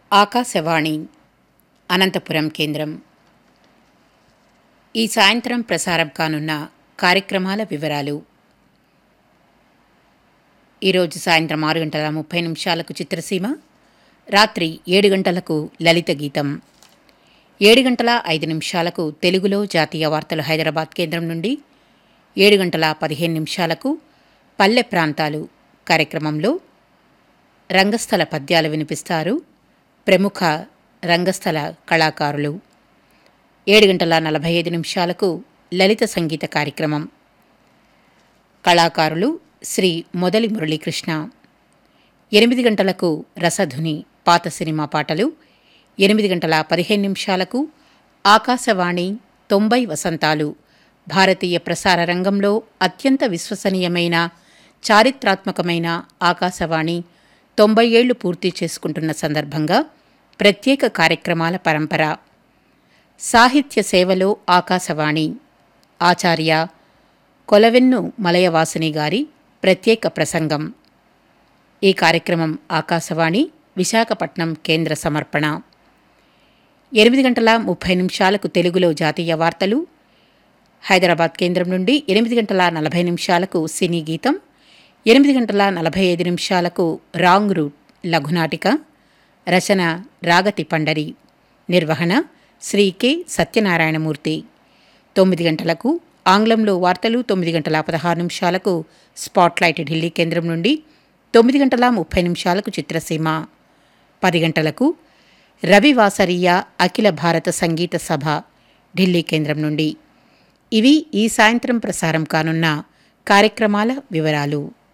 ఆకాశవాణి అనంతపురం కేంద్రం ఈ సాయంత్రం ప్రసారం కానున్న కార్యక్రమాల వివరాలు ఈరోజు సాయంత్రం ఆరు గంటల ముప్పై నిమిషాలకు చిత్రసీమ రాత్రి ఏడు గంటలకు లలిత గీతం ఏడు గంటల ఐదు నిమిషాలకు తెలుగులో జాతీయ వార్తలు హైదరాబాద్ కేంద్రం నుండి ఏడు గంటల పదిహేను నిమిషాలకు పల్లె ప్రాంతాలు కార్యక్రమంలో రంగస్థల పద్యాలు వినిపిస్తారు ప్రముఖ రంగస్థల కళాకారులు ఏడు గంటల నలభై ఐదు నిమిషాలకు లలిత సంగీత కార్యక్రమం కళాకారులు శ్రీ మొదలి మురళీకృష్ణ ఎనిమిది గంటలకు రసధుని పాత సినిమా పాటలు ఎనిమిది గంటల పదిహేను నిమిషాలకు ఆకాశవాణి తొంభై వసంతాలు భారతీయ ప్రసార రంగంలో అత్యంత విశ్వసనీయమైన చారిత్రాత్మకమైన ఆకాశవాణి తొంభై ఏళ్లు పూర్తి చేసుకుంటున్న సందర్భంగా ప్రత్యేక కార్యక్రమాల పరంపర సాహిత్య సేవలో ఆకాశవాణి ఆచార్య కొలవెన్ను మలయవాసిని గారి ప్రత్యేక ప్రసంగం ఈ కార్యక్రమం ఆకాశవాణి విశాఖపట్నం కేంద్ర సమర్పణ ఎనిమిది గంటల ముప్పై నిమిషాలకు తెలుగులో జాతీయ వార్తలు హైదరాబాద్ కేంద్రం నుండి ఎనిమిది గంటల నలభై నిమిషాలకు సినీ గీతం ఎనిమిది గంటల నలభై ఐదు నిమిషాలకు రాంగ్ రూట్ లఘునాటిక రచన రాగతి పండరి నిర్వహణ శ్రీ కె సత్యనారాయణమూర్తి తొమ్మిది గంటలకు ఆంగ్లంలో వార్తలు తొమ్మిది గంటల పదహారు నిమిషాలకు స్పాట్లైట్ ఢిల్లీ కేంద్రం నుండి తొమ్మిది గంటల ముప్పై నిమిషాలకు చిత్రసీమ పది గంటలకు రవివాసరీయ అఖిల భారత సంగీత సభ ఢిల్లీ కేంద్రం నుండి ఇవి ఈ సాయంత్రం ప్రసారం కానున్న కార్యక్రమాల వివరాలు